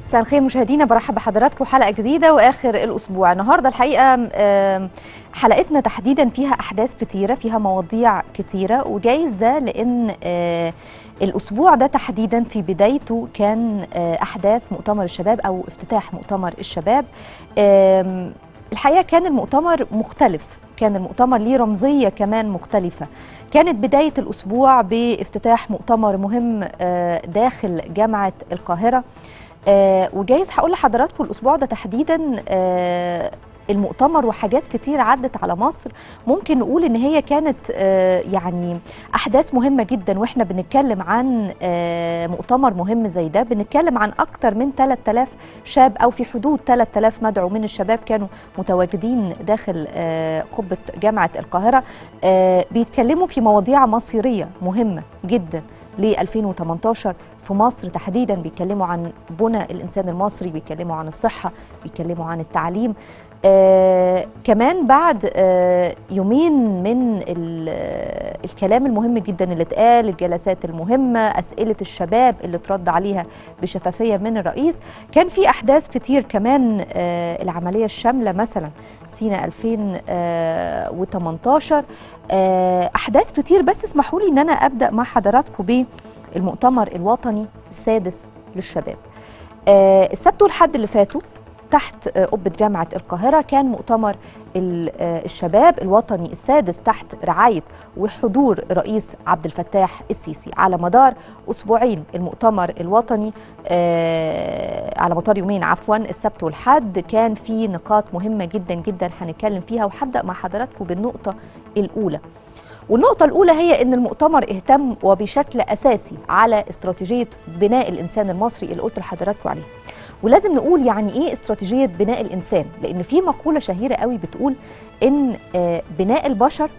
مساء الخير مشاهدينا برحب بحضراتكم حلقه جديده واخر الاسبوع النهارده الحقيقه آم، حلقتنا تحديدا فيها احداث كتيره فيها مواضيع كتيره وجايز ده لان آه، الاسبوع ده تحديدا في بدايته كان آه، احداث مؤتمر الشباب او افتتاح مؤتمر الشباب آم، الحقيقه كان المؤتمر مختلف كان المؤتمر ليه رمزيه كمان مختلفه كانت بدايه الاسبوع بافتتاح مؤتمر مهم آه، داخل جامعه القاهره آه وجايز هقول لحضراتكم الاسبوع ده تحديدا آه المؤتمر وحاجات كتير عدت على مصر ممكن نقول ان هي كانت آه يعني احداث مهمه جدا واحنا بنتكلم عن آه مؤتمر مهم زي ده بنتكلم عن اكتر من 3000 شاب او في حدود 3000 مدعو من الشباب كانوا متواجدين داخل آه قبه جامعه القاهره آه بيتكلموا في مواضيع مصيريه مهمه جدا ل 2018 في مصر تحديدا بيتكلموا عن بنى الانسان المصري بيتكلموا عن الصحه بيتكلموا عن التعليم آه كمان بعد آه يومين من ال- الكلام المهم جدا اللي اتقال الجلسات المهمه اسئله الشباب اللي اترد عليها بشفافيه من الرئيس كان في احداث كتير كمان آه العمليه الشامله مثلا سينا 2018 آه احداث كتير بس اسمحوا لي ان انا ابدا مع حضراتكم بالمؤتمر الوطني السادس للشباب آه السبت والحد اللي فاتوا تحت آه، قبة جامعة القاهرة كان مؤتمر ال- آه، الشباب الوطني السادس تحت رعاية وحضور رئيس عبد الفتاح السيسي على مدار أسبوعين المؤتمر الوطني آه، على مدار يومين عفوا السبت والحد كان في نقاط مهمة جدا جدا هنتكلم فيها وهبدأ مع حضراتكم بالنقطة الأولى والنقطة الأولى هي أن المؤتمر اهتم وبشكل أساسي على استراتيجية بناء الإنسان المصري اللي قلت لحضراتكم عليها ولازم نقول يعني ايه استراتيجيه بناء الانسان لان في مقوله شهيره قوي بتقول ان آه، بناء البشر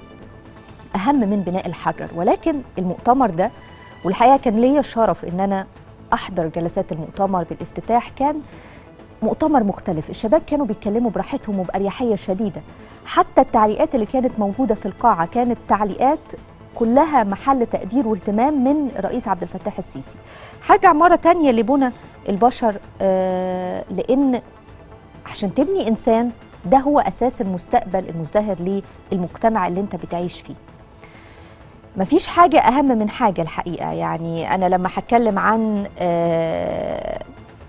اهم من بناء الحجر ولكن المؤتمر ده والحقيقه كان ليا الشرف ان انا احضر جلسات المؤتمر بالافتتاح كان مؤتمر مختلف الشباب كانوا بيتكلموا براحتهم وباريحيه شديده حتى التعليقات اللي كانت موجوده في القاعه كانت تعليقات كلها محل تقدير واهتمام من الرئيس عبد الفتاح السيسي هرجع مره تانية لبنى البشر آه لان عشان تبني انسان ده هو اساس المستقبل المزدهر للمجتمع اللي انت بتعيش فيه مفيش حاجة أهم من حاجة الحقيقة يعني أنا لما هتكلم عن آه،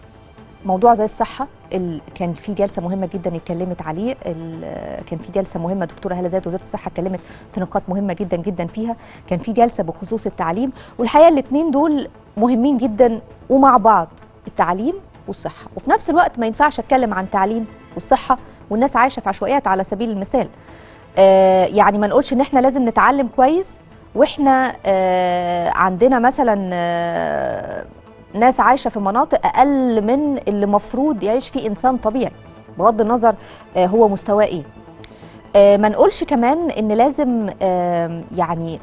موضوع زي الصحة ال- كان في جلسة مهمة جدا اتكلمت عليه ال- كان في جلسة مهمة دكتورة هالة زايد وزارة الصحة اتكلمت في نقاط مهمة جدا جدا فيها كان في جلسة بخصوص التعليم والحقيقة الاتنين دول مهمين جدا ومع بعض التعليم والصحة وفي نفس الوقت ما ينفعش اتكلم عن تعليم والصحة والناس عايشة في عشوائيات على سبيل المثال آه، يعني ما نقولش ان احنا لازم نتعلم كويس واحنا آه، عندنا مثلا آه، ناس عايشه في مناطق اقل من اللي مفروض يعيش فيه انسان طبيعي بغض النظر آه، هو مستواه ايه آه، ما نقولش كمان ان لازم آم، يعني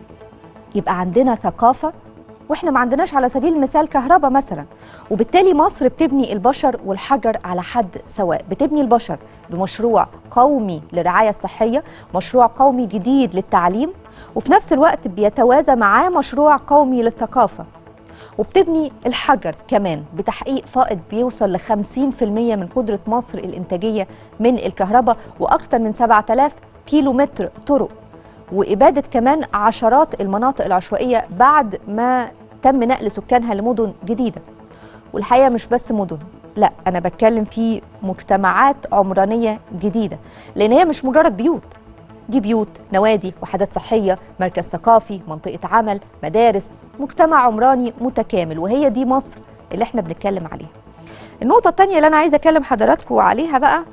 يبقى عندنا ثقافه واحنا ما عندناش على سبيل المثال كهرباء مثلا وبالتالي مصر بتبني البشر والحجر على حد سواء بتبني البشر بمشروع قومي للرعايه الصحيه مشروع قومي جديد للتعليم وفي نفس الوقت بيتوازى معاه مشروع قومي للثقافه وبتبني الحجر كمان بتحقيق فائض بيوصل ل 50% من قدرة مصر الإنتاجية من الكهرباء وأكثر من 7000 كيلو متر طرق وإبادة كمان عشرات المناطق العشوائية بعد ما تم نقل سكانها لمدن جديدة والحقيقة مش بس مدن لا أنا بتكلم في مجتمعات عمرانية جديدة لأن هي مش مجرد بيوت دي بيوت نوادي وحدات صحية مركز ثقافي منطقة عمل مدارس مجتمع عمراني متكامل وهي دي مصر اللي احنا بنتكلم عليها النقطة التانية اللي أنا عايزة أكلم حضراتكم عليها بقى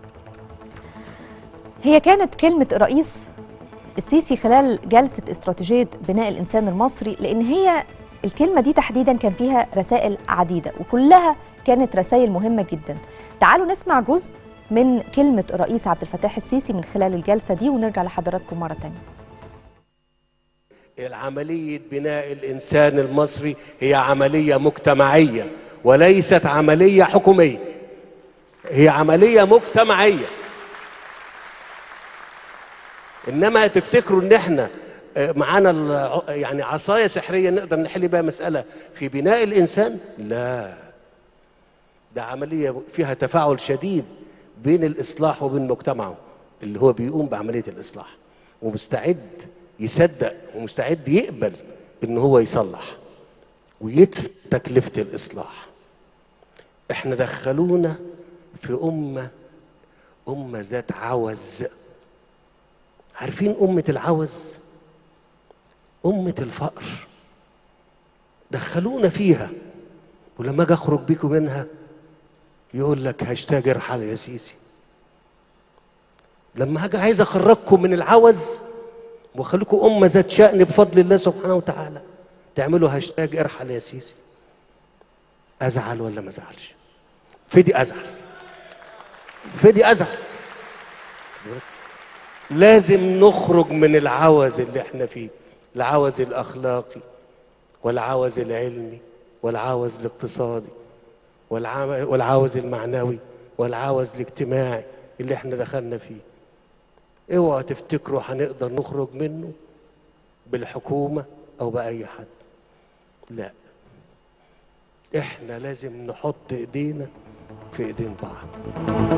هي كانت كلمة الرئيس السيسي خلال جلسة استراتيجية بناء الإنسان المصري لأن هي الكلمة دي تحديدا كان فيها رسائل عديدة وكلها كانت رسائل مهمة جدا تعالوا نسمع جزء من كلمة الرئيس عبد الفتاح السيسي من خلال الجلسة دي ونرجع لحضراتكم مرة تانية العملية بناء الإنسان المصري هي عملية مجتمعية وليست عملية حكومية هي عملية مجتمعية إنما تفتكروا إن إحنا آه، معانا الع- يعني عصاية سحرية نقدر نحل بها مسألة في بناء الإنسان لا ده عملية فيها تفاعل شديد بين الإصلاح وبين مجتمعه اللي هو بيقوم بعملية الإصلاح ومستعد يصدق ومستعد يقبل إن هو يصلح ويدفع تكلفة الإصلاح إحنا دخلونا في أمة أمة ذات عوز عارفين أمة العوز أمة الفقر دخلونا فيها ولما اجي اخرج بيكم منها يقول لك هاشتاج ارحل يا سيسي لما هاجي عايز اخرجكم من العوز واخليكم امه ذات شأن بفضل الله سبحانه وتعالى تعملوا هاشتاج ارحل يا سيسي ازعل ولا ما ازعلش فدي ازعل فدي ازعل لازم نخرج من العوز اللي احنا فيه العوز الاخلاقي والعوز العلمي والعوز الاقتصادي والعم- والعوز المعنوي والعوز الاجتماعي اللي احنا دخلنا فيه اوعوا تفتكروا هنقدر نخرج منه بالحكومة او بأي حد لا احنا لازم نحط ايدينا في ايدين بعض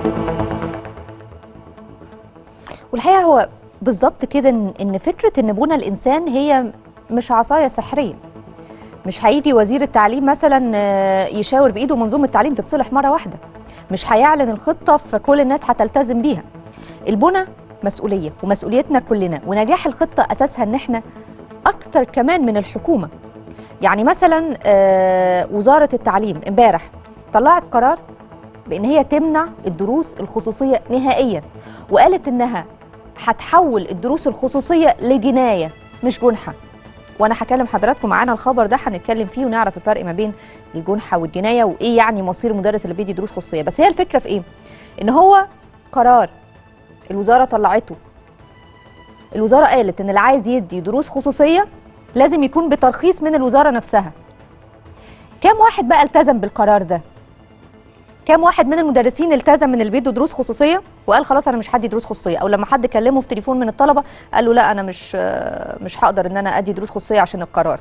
والحقيقه هو بالظبط كده ان إن فكره ان بنى الانسان هي مش عصايه سحريه مش هيجي وزير التعليم مثلا آه، يشاور بايده منظومه التعليم تتصلح مره واحده مش هيعلن الخطه فكل الناس هتلتزم بيها البنى مسؤوليه ومسؤوليتنا كلنا ونجاح الخطه اساسها ان احنا اكتر كمان من الحكومه يعني مثلا آه، وزاره التعليم امبارح طلعت قرار بان هي تمنع الدروس الخصوصيه نهائيا وقالت انها هتحول الدروس الخصوصيه لجنايه مش جنحه وانا هكلم حضراتكم معانا الخبر ده هنتكلم فيه ونعرف الفرق ما بين الجنحه والجنايه وايه يعني مصير المدرس اللي بيدي دروس خصوصيه بس هي الفكره في ايه ان هو قرار الوزاره طلعته الوزاره قالت ان اللي عايز يدي دروس خصوصيه لازم يكون بترخيص من الوزاره نفسها كام واحد بقى التزم بالقرار ده كام واحد من المدرسين التزم من اللي بيدوا دروس خصوصيه وقال خلاص انا مش هدي دروس خصوصيه او لما حد كلمه في تليفون من الطلبه قال له لا انا مش آه، مش هقدر ان انا ادي دروس خصوصيه عشان القرار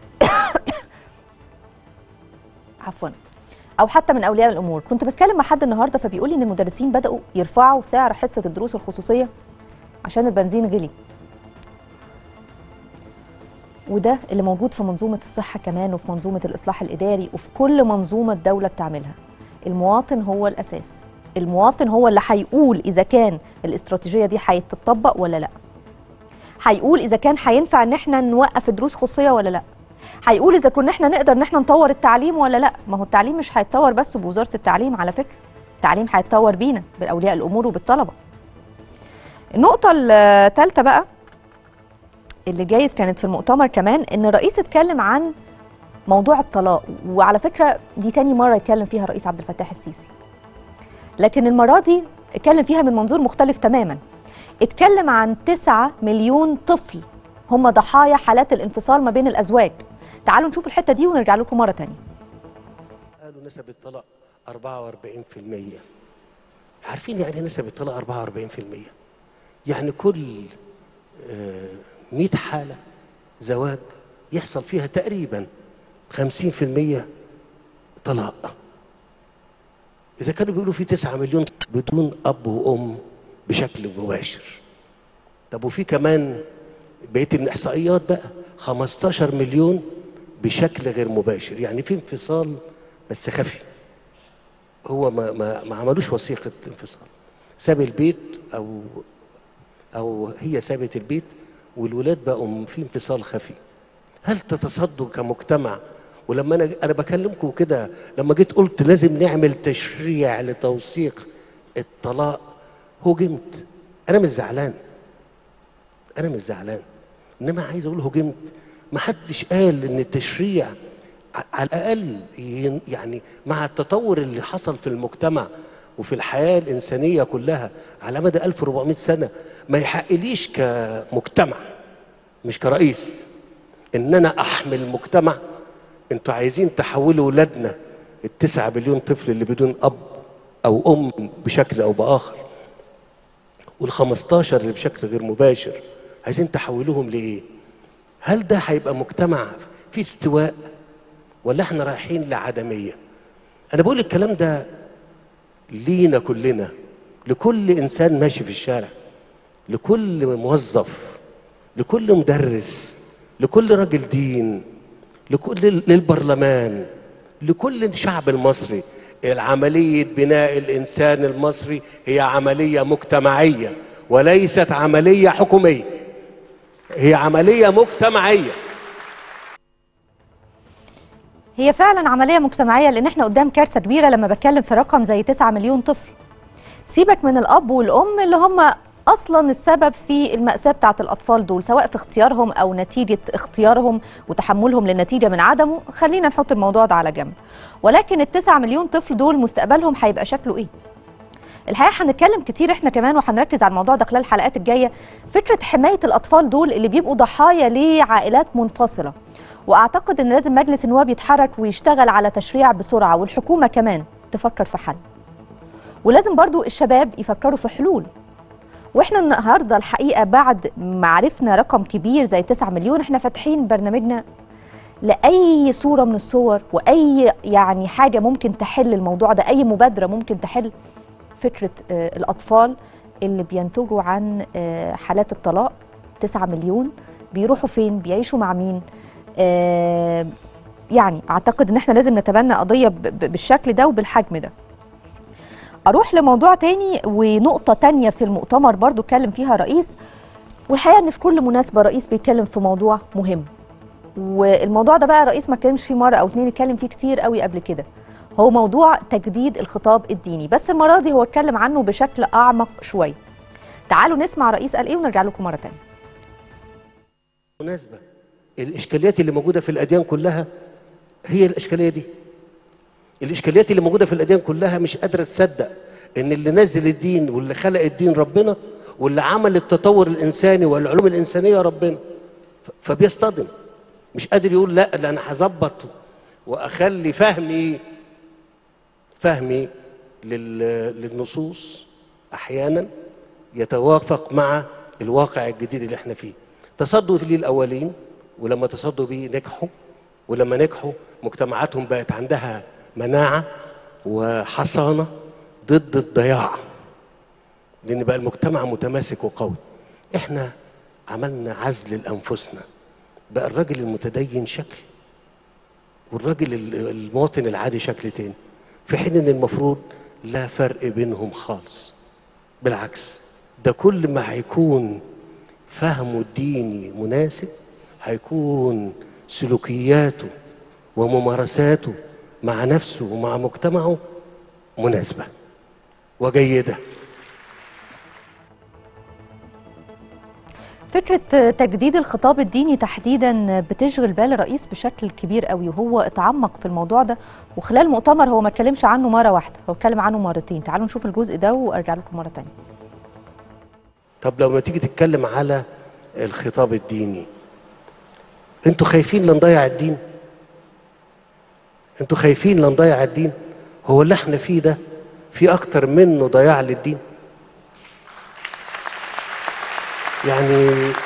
عفوا او حتى من اولياء الامور كنت بتكلم مع حد النهارده فبيقول لي ان المدرسين بداوا يرفعوا سعر حصه الدروس الخصوصيه عشان البنزين غلي وده اللي موجود في منظومه الصحه كمان وفي منظومه الاصلاح الاداري وفي كل منظومه الدوله بتعملها المواطن هو الاساس المواطن هو اللي هيقول اذا كان الاستراتيجيه دي هتطبق ولا لا هيقول اذا كان هينفع ان احنا نوقف الدروس خصوصيه ولا لا هيقول اذا كنا احنا نقدر ان احنا نطور التعليم ولا لا ما هو التعليم مش هيتطور بس بوزاره التعليم على فكره التعليم هيتطور بينا بالاولياء الامور وبالطلبه النقطه الثالثه بقى اللي جايز كانت في المؤتمر كمان ان الرئيس اتكلم عن موضوع الطلاق وعلى فكره دي تاني مره يتكلم فيها الرئيس عبد الفتاح السيسي لكن المره دي اتكلم فيها من منظور مختلف تماما اتكلم عن 9 مليون طفل هم ضحايا حالات الانفصال ما بين الازواج تعالوا نشوف الحته دي ونرجع لكم مره تانية قالوا نسب الطلاق 44% عارفين يعني إيه نسب الطلاق 44% يعني كل آه، 100 حالة زواج يحصل فيها تقريبا 50% طلاق إذا كانوا بيقولوا في 9 مليون بدون أب وأم بشكل مباشر طب وفي كمان بقية الإحصائيات بقى 15 مليون بشكل غير مباشر يعني في انفصال بس خفي هو ما ما ما عملوش وثيقة انفصال ساب البيت أو أو هي سابت البيت والولاد بقوا في انفصال خفي هل تتصدوا كمجتمع ولما انا انا بكلمكم كده لما جيت قلت لازم نعمل تشريع لتوثيق الطلاق هجمت انا مش زعلان انا مش زعلان انما عايز اقول هجمت ما حدش قال ان التشريع ع- على الاقل ين- يعني مع التطور اللي حصل في المجتمع وفي الحياه الانسانيه كلها على مدى 1400 سنه ما يحقليش كمجتمع مش كرئيس ان انا احمل مجتمع انتوا عايزين تحولوا ولادنا التسعة مليون طفل اللي بدون اب او ام بشكل او باخر وال15 اللي بشكل غير مباشر عايزين تحولوهم لايه هل ده هيبقى مجتمع فيه استواء ولا احنا رايحين لعدميه انا بقول الكلام ده لينا كلنا لكل انسان ماشي في الشارع لكل موظف لكل مدرس لكل راجل دين لكل للبرلمان لكل الشعب المصري العملية بناء الإنسان المصري هي عملية مجتمعية وليست عملية حكومية هي عملية مجتمعية هي فعلا عمليه مجتمعيه لان احنا قدام كارثه كبيره لما بتكلم في رقم زي 9 مليون طفل سيبك من الاب والام اللي هم اصلا السبب في الماساه بتاعه الاطفال دول سواء في اختيارهم او نتيجه اختيارهم وتحملهم للنتيجه من عدمه خلينا نحط الموضوع ده على جنب ولكن التسعة مليون طفل دول مستقبلهم هيبقى شكله ايه الحقيقه هنتكلم كتير احنا كمان وهنركز على الموضوع ده خلال الحلقات الجايه فكره حمايه الاطفال دول اللي بيبقوا ضحايا لعائلات منفصله واعتقد ان لازم مجلس النواب يتحرك ويشتغل على تشريع بسرعه والحكومه كمان تفكر في حل ولازم برضو الشباب يفكروا في حلول واحنا النهارده الحقيقه بعد ما عرفنا رقم كبير زي 9 مليون احنا فاتحين برنامجنا لاي صوره من الصور واي يعني حاجه ممكن تحل الموضوع ده اي مبادره ممكن تحل فكره آه، الاطفال اللي بينتجوا عن آه، حالات الطلاق 9 مليون بيروحوا فين بيعيشوا مع مين آه، يعني اعتقد ان احنا لازم نتبنى قضيه ب- ب- بالشكل ده وبالحجم ده اروح لموضوع تاني ونقطه تانية في المؤتمر برضو اتكلم فيها رئيس والحقيقه ان في كل مناسبه رئيس بيتكلم في موضوع مهم والموضوع ده بقى رئيس ما اتكلمش فيه مره او اتنين اتكلم فيه كتير قوي قبل كده هو موضوع تجديد الخطاب الديني بس المره دي هو اتكلم عنه بشكل اعمق شويه تعالوا نسمع رئيس قال ايه ونرجع لكم مره تانية مناسبة الإشكاليات اللي موجودة في الأديان كلها هي الإشكالية دي الإشكاليات اللي موجودة في الأديان كلها مش قادرة تصدق إن اللي نزل الدين واللي خلق الدين ربنا واللي عمل التطور الإنساني والعلوم الإنسانية ربنا ف- فبيصطدم مش قادر يقول لا ده أنا هظبط وأخلي فهمي فهمي لل- للنصوص أحيانا يتوافق مع الواقع الجديد اللي احنا فيه تصدوا ليه الأولين ولما تصدوا بيه نجحوا ولما نجحوا مجتمعاتهم بقت عندها مناعة وحصانة ضد الضياع لأن بقى المجتمع متماسك وقوي احنا عملنا عزل لأنفسنا بقى الراجل المتدين شكل والراجل ال- المواطن العادي شكل تاني في حين ان المفروض لا فرق بينهم خالص بالعكس ده كل ما هيكون فهمه الديني مناسب هيكون سلوكياته وممارساته مع نفسه ومع مجتمعه مناسبة وجيدة فكرة تجديد الخطاب الديني تحديدا بتشغل بال الرئيس بشكل كبير قوي وهو اتعمق في الموضوع ده وخلال المؤتمر هو ما اتكلمش عنه مرة واحدة هو اتكلم عنه مرتين تعالوا نشوف الجزء ده وارجع لكم مرة تانية طب لما تيجي تتكلم على الخطاب الديني انتوا خايفين لنضيع الدين انتوا خايفين لنضيع الدين هو اللي احنا فيه ده في اكتر منه ضياع للدين يعني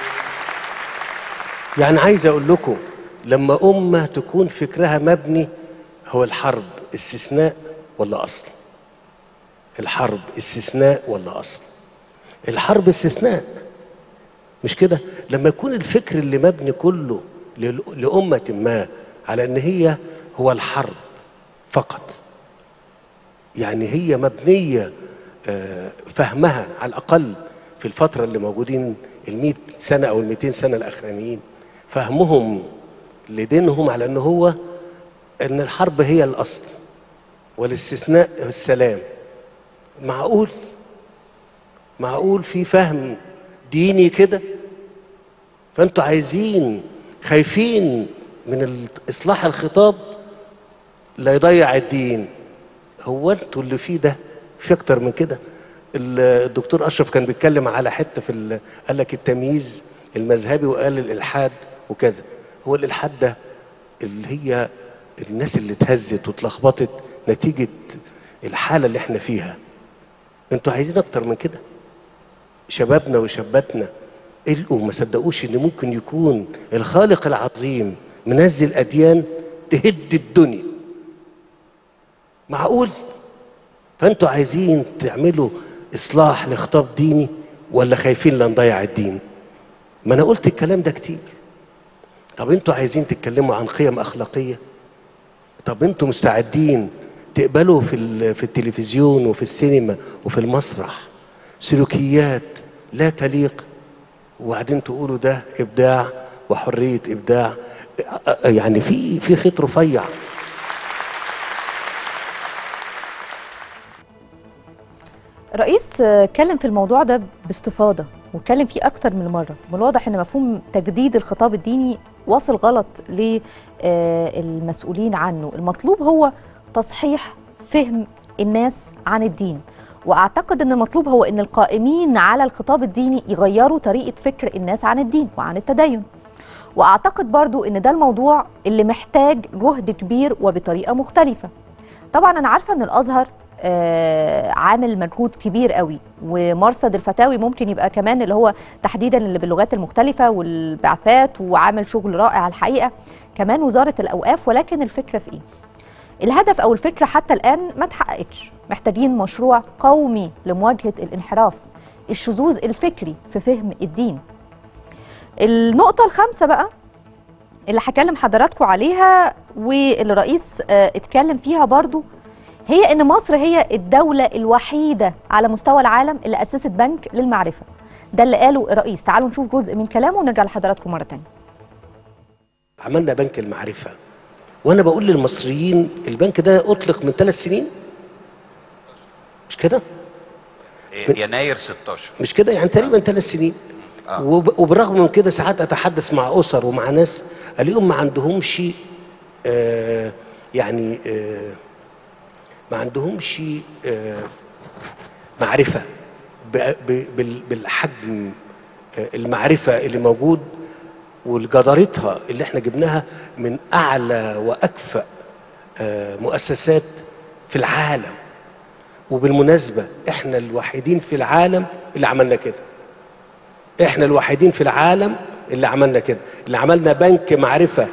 يعني عايز اقول لكم لما امه تكون فكرها مبني هو الحرب استثناء ولا اصل الحرب استثناء ولا اصل الحرب استثناء مش كده لما يكون الفكر اللي مبني كله لل- لأمة ما على ان هي هو الحرب فقط يعني هي مبنية آه، فهمها على الأقل في الفترة اللي موجودين المئة سنة أو المئتين سنة الأخرانيين فهمهم لدينهم على أن هو أن الحرب هي الأصل والاستثناء السلام معقول معقول في فهم ديني كده فانتوا عايزين خايفين من ال- اصلاح الخطاب لا يضيع الدين هو انتوا اللي فيه ده في اكتر من كده ال- الدكتور اشرف كان بيتكلم على حته في ال- قال لك التمييز المذهبي وقال الالحاد وكذا هو الالحاد ده اللي هي الناس اللي اتهزت واتلخبطت نتيجه الحاله اللي احنا فيها انتوا عايزين اكتر من كده شبابنا وشاباتنا القوا ما صدقوش ان ممكن يكون الخالق العظيم منزل اديان تهد الدنيا معقول فانتوا عايزين تعملوا اصلاح لخطاب ديني ولا خايفين لا نضيع الدين ما انا قلت الكلام ده كتير طب انتوا عايزين تتكلموا عن قيم اخلاقيه طب انتوا مستعدين تقبلوا في ال- في التلفزيون وفي السينما وفي المسرح سلوكيات لا تليق وبعدين تقولوا ده ابداع وحريه ابداع يعني في في خيط رفيع الرئيس آه، اتكلم في الموضوع ده باستفاضه واتكلم فيه اكتر من مره من الواضح ان مفهوم تجديد الخطاب الديني واصل غلط للمسؤولين عنه المطلوب هو تصحيح فهم الناس عن الدين واعتقد ان المطلوب هو ان القائمين على الخطاب الديني يغيروا طريقه فكر الناس عن الدين وعن التدين واعتقد برضو ان ده الموضوع اللي محتاج جهد كبير وبطريقه مختلفه طبعا انا عارفه ان الازهر آه، عامل مجهود كبير قوي ومرصد الفتاوي ممكن يبقى كمان اللي هو تحديدا اللي باللغات المختلفه والبعثات وعامل شغل رائع الحقيقه كمان وزاره الاوقاف ولكن الفكره في ايه الهدف او الفكره حتى الان ما اتحققتش محتاجين مشروع قومي لمواجهه الانحراف الشذوذ الفكري في فهم الدين النقطه الخامسه بقى اللي هكلم حضراتكم عليها واللي الرئيس آه، اتكلم فيها برضو هي ان مصر هي الدولة الوحيدة على مستوى العالم اللي اسست بنك للمعرفة ده اللي قاله الرئيس تعالوا نشوف جزء من كلامه ونرجع لحضراتكم مرة تانية عملنا بنك المعرفة وأنا بقول للمصريين البنك ده أطلق من ثلاث سنين مش كده؟ يناير 16 مش كده يعني تقريبا ثلاث سنين آه. وب- وبالرغم من كده ساعات أتحدث مع أسر ومع ناس ألاقيهم ما عندهمش آه يعني آه ما عندهمش آه معرفة ب- ب- بال- بالحجم آه، المعرفة اللي موجود وجدارتها اللي احنا جبناها من اعلى واكفأ آه، مؤسسات في العالم وبالمناسبة احنا الوحيدين في العالم اللي عملنا كده احنا الوحيدين في العالم اللي عملنا كده اللي عملنا بنك معرفة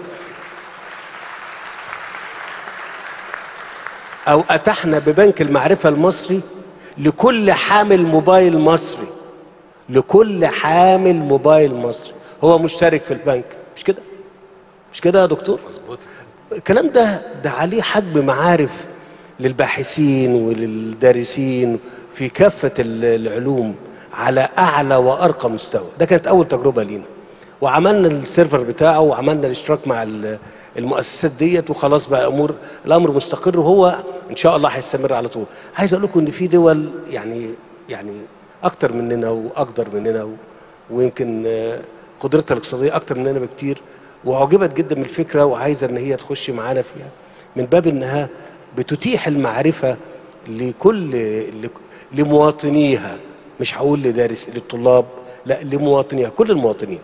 او اتحنا ببنك المعرفة المصري لكل حامل موبايل مصري لكل حامل موبايل مصري هو مشترك في البنك مش كده مش كده يا دكتور مظبوط الكلام ده ده عليه حجم معارف للباحثين وللدارسين في كافة ال- العلوم على أعلى وأرقى مستوى ده كانت أول تجربة لينا وعملنا السيرفر بتاعه وعملنا الاشتراك مع ال- المؤسسات ديت وخلاص بقى أمور الأمر مستقر وهو إن شاء الله هيستمر على طول عايز أقول لكم إن في دول يعني يعني أكتر مننا وأقدر مننا و- ويمكن آه، قدرتها الاقتصادية أكتر مننا بكتير وعجبت جدا من الفكرة وعايزة إن هي تخش معانا فيها من باب إنها بتتيح المعرفة لكل لك- لمواطنيها مش هقول لدارس للطلاب لا لمواطنيها كل المواطنين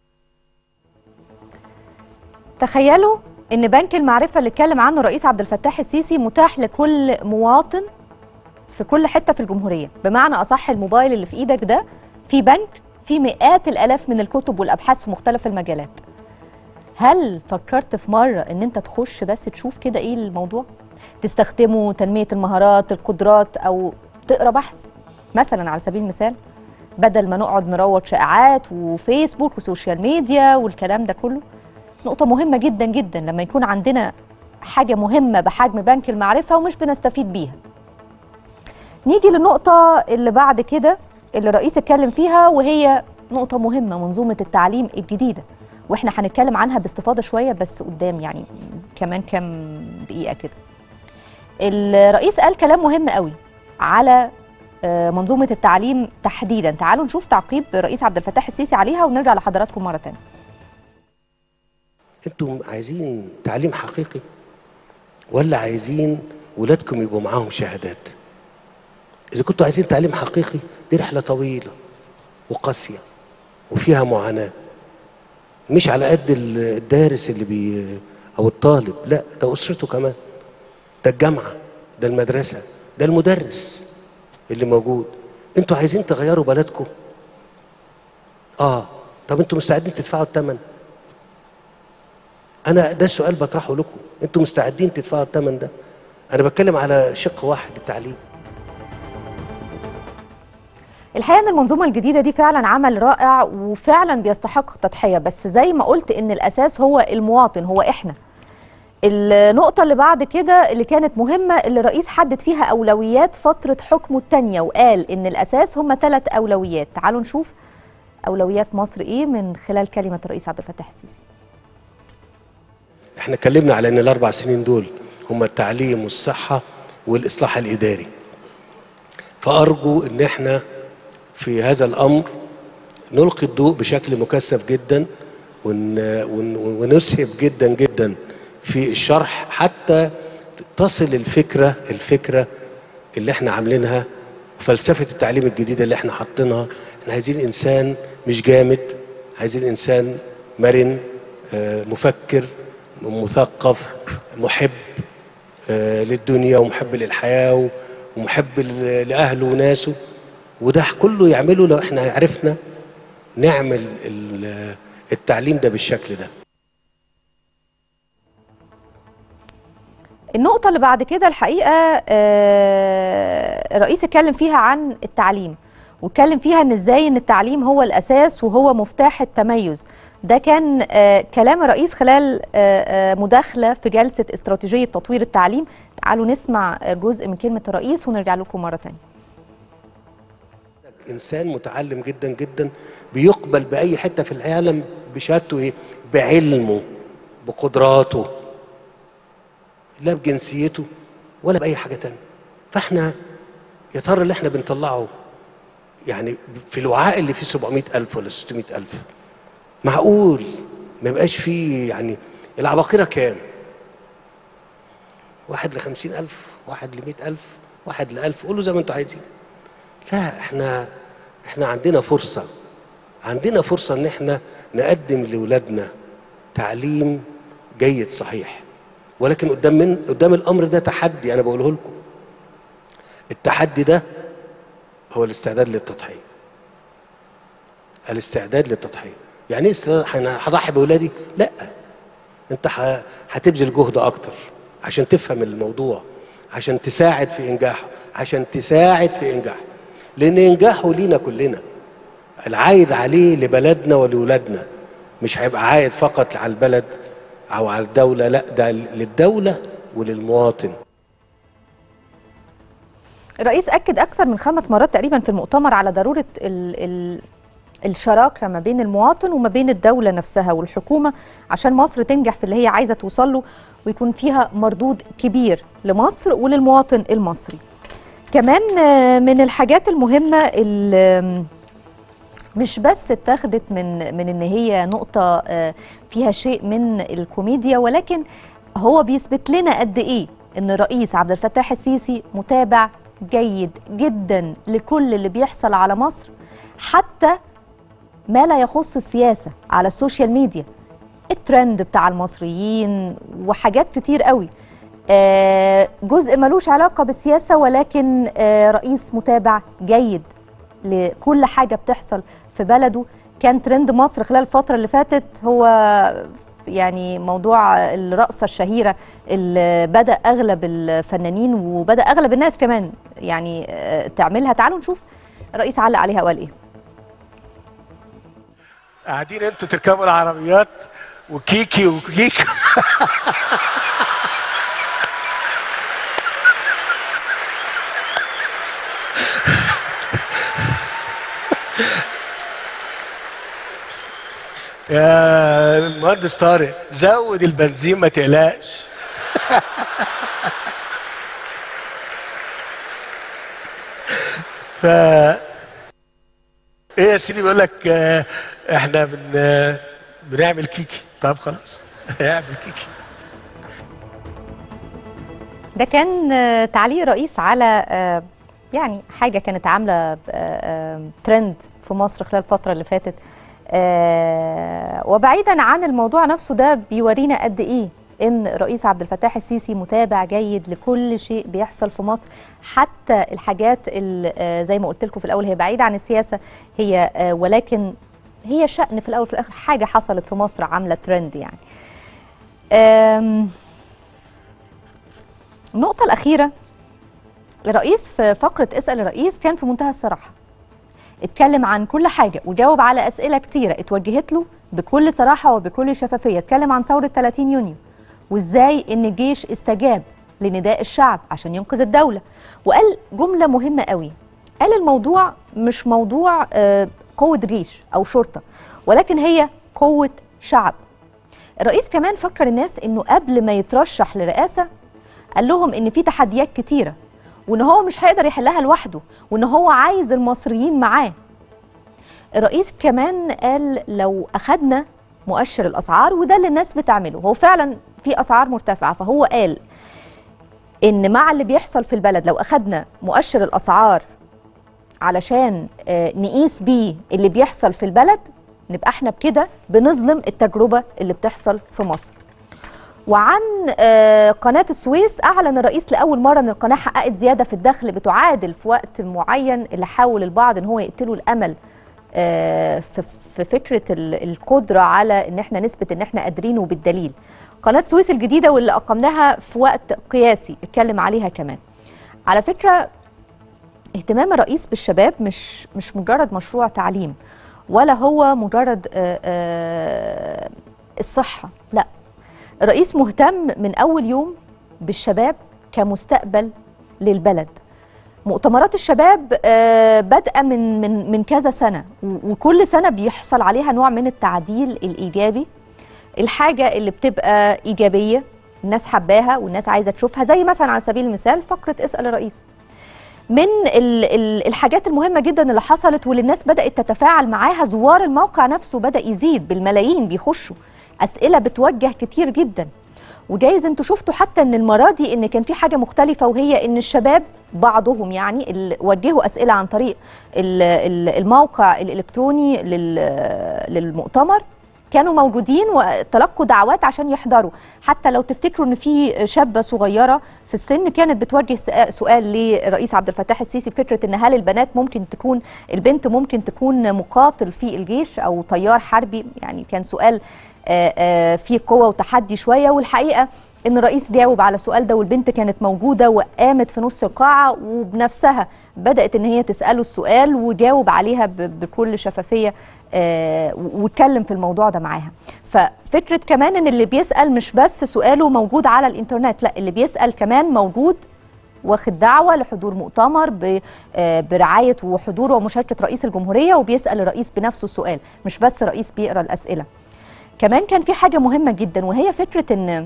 تخيلوا ان بنك المعرفة اللي اتكلم عنه الرئيس عبد الفتاح السيسي متاح لكل مواطن في كل حتة في الجمهورية بمعنى أصح الموبايل اللي في إيدك ده في بنك في مئات الآلاف من الكتب والأبحاث في مختلف المجالات هل فكرت في مرة ان انت تخش بس تشوف كده ايه الموضوع تستخدمه تنمية المهارات القدرات او تقرا بحث مثلا على سبيل المثال بدل ما نقعد نروج شائعات وفيسبوك وسوشيال ميديا والكلام ده كله نقطة مهمة جدا جدا لما يكون عندنا حاجة مهمة بحجم بنك المعرفة ومش بنستفيد بيها نيجي للنقطة اللي بعد كده اللي الرئيس اتكلم فيها وهي نقطة مهمة منظومة التعليم الجديدة واحنا هنتكلم عنها باستفاضة شوية بس قدام يعني كمان كام دقيقة كده الرئيس قال كلام مهم قوي على آه، منظومة التعليم تحديدا تعالوا نشوف تعقيب الرئيس عبد الفتاح السيسي عليها ونرجع لحضراتكم مرة تانية انتم عايزين تعليم حقيقي ولا عايزين ولادكم يبقوا معاهم شهادات اذا كنتوا عايزين تعليم حقيقي دي رحله طويله وقاسيه وفيها معاناه مش على قد ال- الدارس اللي بي او الطالب لا ده اسرته كمان ده الجامعه ده المدرسه ده المدرس اللي موجود انتوا عايزين تغيروا بلدكم اه طب انتوا مستعدين تدفعوا الثمن انا ده السؤال بطرحه لكم انتوا مستعدين تدفعوا الثمن ده انا بتكلم على شق واحد التعليم الحقيقه ان المنظومه الجديده دي فعلا عمل رائع وفعلا بيستحق التضحيه بس زي ما قلت ان الاساس هو المواطن هو احنا النقطة اللي بعد كده اللي كانت مهمة اللي الرئيس حدد فيها أولويات فترة حكمه التانية وقال إن الأساس هم ثلاث أولويات تعالوا نشوف أولويات مصر إيه من خلال كلمة الرئيس عبد الفتاح السيسي احنا اتكلمنا على ان الاربع سنين دول هم التعليم والصحه والاصلاح الاداري فارجو ان احنا في هذا الامر نلقي الضوء بشكل مكثف جدا ون ون ونسهب جدا جدا في الشرح حتى تصل الفكره الفكره اللي احنا عاملينها فلسفه التعليم الجديده اللي احنا حاطينها احنا عايزين انسان مش جامد عايزين انسان مرن آه، مفكر مثقف محب آه، للدنيا ومحب للحياه ومحب ل- لاهله وناسه وده كله يعمله لو احنا عرفنا نعمل ال- التعليم ده بالشكل ده النقطة اللي بعد كده الحقيقة آه، الرئيس اتكلم فيها عن التعليم واتكلم فيها ان ازاي ان التعليم هو الاساس وهو مفتاح التميز ده كان آه، كلام الرئيس خلال آه، آه، مداخلة في جلسة استراتيجية تطوير التعليم تعالوا نسمع جزء من كلمة الرئيس ونرجع لكم مرة تانية انسان متعلم جدا جدا بيقبل باي حته في العالم بشهادته ايه بعلمه بقدراته لا بجنسيته ولا باي حاجه تانية فاحنا يا ترى اللي احنا بنطلعه يعني في الوعاء اللي فيه 700 ألف ولا 600 ألف معقول ما يبقاش فيه يعني العباقرة كام واحد لخمسين ألف واحد لمئة ألف واحد لألف قولوا زي ما انتوا عايزين لا احنا احنا عندنا فرصة عندنا فرصة ان احنا نقدم لأولادنا تعليم جيد صحيح ولكن قدام من قدام الامر ده تحدي انا بقوله لكم التحدي ده هو الاستعداد للتضحيه الاستعداد للتضحيه يعني ايه استعداد انا هضحي باولادي لا انت ح- هتبذل جهد اكتر عشان تفهم الموضوع عشان تساعد في انجاحه عشان تساعد في انجاحه لان انجاحه لينا كلنا العايد عليه لبلدنا ولولادنا مش هيبقى عايد فقط على البلد او على الدوله لا ده للدوله وللمواطن الرئيس أكد أكثر من خمس مرات تقريبا في المؤتمر على ضرورة ال ال الشراكة ما بين المواطن وما بين الدولة نفسها والحكومة عشان مصر تنجح في اللي هي عايزة توصل له ويكون فيها مردود كبير لمصر وللمواطن المصري كمان آه، من الحاجات المهمة اللي مش بس اتاخدت من من ان هي نقطه آه، فيها شيء من الكوميديا ولكن هو بيثبت لنا قد ايه ان الرئيس عبد الفتاح السيسي متابع جيد جدا لكل اللي بيحصل على مصر حتى ما لا يخص السياسه على السوشيال ميديا الترند بتاع المصريين وحاجات كتير قوي آه، جزء ملوش علاقه بالسياسه ولكن آه، رئيس متابع جيد لكل حاجه بتحصل في بلده كان ترند مصر خلال الفتره اللي فاتت هو يعني موضوع الرقصه الشهيره اللي بدا اغلب الفنانين وبدا اغلب الناس كمان يعني آه، تعملها تعالوا نشوف الرئيس علق عليها وقال ايه قاعدين انتوا تركبوا العربيات وكيكي وكيكي يا المهندس طارق زود البنزين ما تقلقش ف ايه يا سيدي بيقول لك آه، احنا بن آه، بنعمل كيكي طب خلاص اعمل كيكي ده كان آه، تعليق رئيس على آه، يعني حاجه كانت عامله آه، آه، ترند في مصر خلال الفتره اللي فاتت آه، وبعيدا عن الموضوع نفسه ده بيورينا قد ايه ان الرئيس عبد الفتاح السيسي متابع جيد لكل شيء بيحصل في مصر حتى الحاجات اللي آه، زي ما قلت لكم في الاول هي بعيده عن السياسه هي آه، ولكن هي شأن في الاول وفي الاخر حاجه حصلت في مصر عامله ترند يعني آم، النقطة الأخيرة الرئيس في فقرة اسأل الرئيس كان في منتهى الصراحة اتكلم عن كل حاجة وجاوب على أسئلة كتيرة اتوجهت له بكل صراحة وبكل شفافية اتكلم عن ثورة 30 يونيو وازاي ان الجيش استجاب لنداء الشعب عشان ينقذ الدولة وقال جملة مهمة قوي قال الموضوع مش موضوع آه، قوة جيش أو شرطة ولكن هي قوة شعب الرئيس كمان فكر الناس انه قبل ما يترشح لرئاسة قال لهم ان في تحديات كتيرة وان هو مش هيقدر يحلها لوحده وان هو عايز المصريين معاه الرئيس كمان قال لو اخدنا مؤشر الاسعار وده اللي الناس بتعمله هو فعلا في اسعار مرتفعه فهو قال ان مع اللي بيحصل في البلد لو اخدنا مؤشر الاسعار علشان آه، نقيس بيه اللي بيحصل في البلد نبقى احنا بكده بنظلم التجربه اللي بتحصل في مصر وعن آه، قناة السويس أعلن الرئيس لأول مرة أن القناة حققت زيادة في الدخل بتعادل في وقت معين اللي حاول البعض أن هو يقتلوا الأمل آه، في في فكرة ال- القدرة على أن احنا نثبت أن احنا قادرين وبالدليل قناة سويس الجديدة واللي أقمناها في وقت قياسي اتكلم عليها كمان على فكرة اهتمام الرئيس بالشباب مش مش مجرد مشروع تعليم ولا هو مجرد آه، آه، الصحة لا الرئيس مهتم من أول يوم بالشباب كمستقبل للبلد مؤتمرات الشباب آه، بادئه من من من كذا سنه و- وكل سنه بيحصل عليها نوع من التعديل الايجابي الحاجه اللي بتبقى ايجابيه الناس حباها والناس عايزه تشوفها زي مثلا على سبيل المثال فقره اسال الرئيس من ال- ال- الحاجات المهمه جدا اللي حصلت واللي الناس بدات تتفاعل معاها زوار الموقع نفسه بدا يزيد بالملايين بيخشوا اسئله بتوجه كتير جدا وجايز انتوا شفتوا حتى ان المره دي ان كان في حاجه مختلفه وهي ان الشباب بعضهم يعني اللي وجهوا اسئله عن طريق ال- ال- الموقع الالكتروني لل- للمؤتمر كانوا موجودين وتلقوا دعوات عشان يحضروا حتى لو تفتكروا ان في شابه صغيره في السن كانت بتوجه سؤ- سؤال للرئيس عبد الفتاح السيسي فكره ان هل البنات ممكن تكون البنت ممكن تكون مقاتل في الجيش او طيار حربي يعني كان سؤال آه، آه، فيه قوه وتحدي شويه والحقيقه ان الرئيس جاوب على السؤال ده والبنت كانت موجوده وقامت في نص القاعه وبنفسها بدات ان هي تساله السؤال وجاوب عليها ب- بكل شفافيه آه، و- واتكلم في الموضوع ده معاها ففكره كمان ان اللي بيسال مش بس سؤاله موجود على الانترنت لا اللي بيسال كمان موجود واخد دعوة لحضور مؤتمر ب- آه، برعاية وحضور ومشاركة رئيس الجمهورية وبيسأل الرئيس بنفسه السؤال مش بس الرئيس بيقرأ الأسئلة كمان كان في حاجة مهمة جدا وهي فكرة ان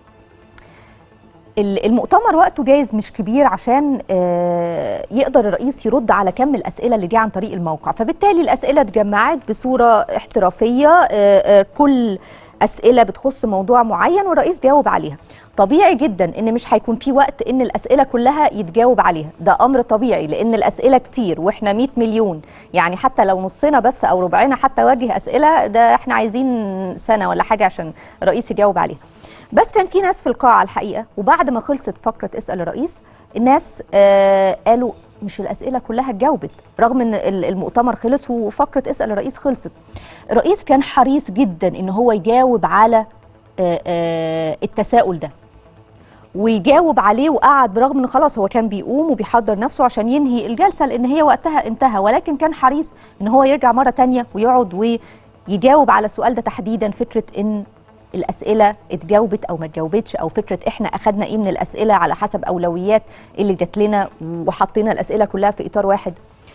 ال- المؤتمر وقته جايز مش كبير عشان آه، يقدر الرئيس يرد على كم الأسئلة اللي جه عن طريق الموقع فبالتالي الأسئلة اتجمعت بصورة احترافية آه، آه، كل أسئلة بتخص موضوع معين والرئيس جاوب عليها طبيعي جدا ان مش هيكون في وقت ان الاسئله كلها يتجاوب عليها ده امر طبيعي لان الاسئله كتير واحنا 100 مليون يعني حتى لو نصنا بس او ربعنا حتى وجه اسئله ده احنا عايزين سنه ولا حاجه عشان الرئيس يجاوب عليها بس كان في ناس في القاعه الحقيقه وبعد ما خلصت فقره اسال الرئيس الناس آه قالوا مش الاسئله كلها اتجاوبت رغم ان ال- المؤتمر خلص وفقره اسال الرئيس خلصت الرئيس كان حريص جدا ان هو يجاوب على آه آه التساؤل ده ويجاوب عليه وقعد برغم ان خلاص هو كان بيقوم وبيحضر نفسه عشان ينهي الجلسه لان هي وقتها انتهى ولكن كان حريص ان هو يرجع مره تانية ويقعد ويجاوب على السؤال ده تحديدا فكره ان الاسئله اتجاوبت او ما اتجاوبتش او فكره احنا اخذنا ايه من الاسئله على حسب اولويات اللي جات لنا وحطينا الاسئله كلها في اطار واحد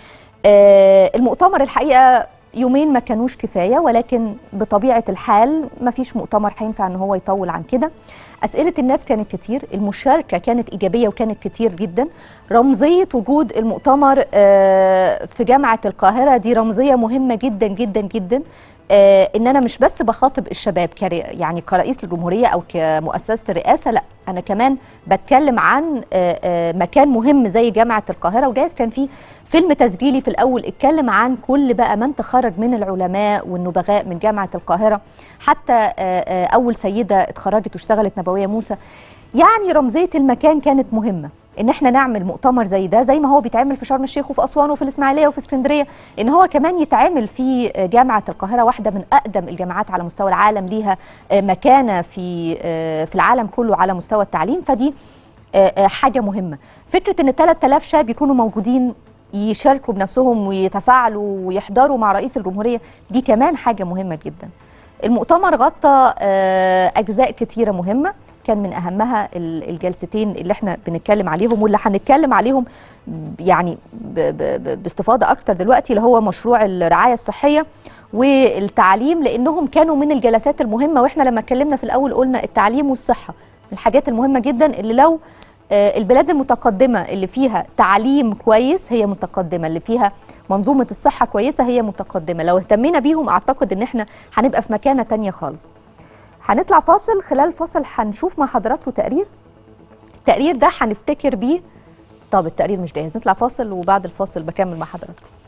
آه، المؤتمر الحقيقه يومين ما كانوش كفايه ولكن بطبيعه الحال ما فيش مؤتمر هينفع ان هو يطول عن كده اسئله الناس كانت كتير المشاركه كانت ايجابيه وكانت كتير جدا رمزيه وجود المؤتمر آه، في جامعه القاهره دي رمزيه مهمه جدا جدا جدا آه، ان انا مش بس بخاطب الشباب كري يعني كرئيس للجمهوريه او كمؤسسه الرئاسه لا انا كمان بتكلم عن آه، آه، مكان مهم زي جامعه القاهره وجايز كان في فيلم تسجيلي في الاول اتكلم عن كل بقى من تخرج من العلماء والنبغاء من جامعه القاهره حتى آه، آه، اول سيده اتخرجت واشتغلت نبويه موسى يعني رمزيه المكان كانت مهمه ان احنا نعمل مؤتمر زي ده زي ما هو بيتعمل في شرم الشيخ وفي اسوان وفي الاسماعيليه وفي اسكندريه ان هو كمان يتعمل في جامعه القاهره واحده من اقدم الجامعات على مستوى العالم ليها مكانه في في العالم كله على مستوى التعليم فدي آه، آه، حاجه مهمه فكره ان 3000 شاب يكونوا موجودين يشاركوا بنفسهم ويتفاعلوا ويحضروا مع رئيس الجمهوريه دي كمان حاجه مهمه جدا المؤتمر غطى آه، اجزاء كتيره مهمه كان من اهمها ال- الجلستين اللي احنا بنتكلم عليهم واللي هنتكلم عليهم ب- يعني ب- ب- ب- باستفاضه اكتر دلوقتي اللي هو مشروع الرعايه الصحيه والتعليم لانهم كانوا من الجلسات المهمه واحنا لما اتكلمنا في الاول قلنا التعليم والصحه من الحاجات المهمه جدا اللي لو آه، البلاد المتقدمه اللي فيها تعليم كويس هي متقدمه اللي فيها منظومه الصحه كويسه هي متقدمه لو اهتمينا بيهم اعتقد ان احنا هنبقى في مكانه تانية خالص هنطلع فاصل خلال الفاصل هنشوف مع حضراتكم تقرير التقرير ده هنفتكر بيه طب التقرير مش جاهز نطلع فاصل وبعد الفاصل بكمل مع حضراتكم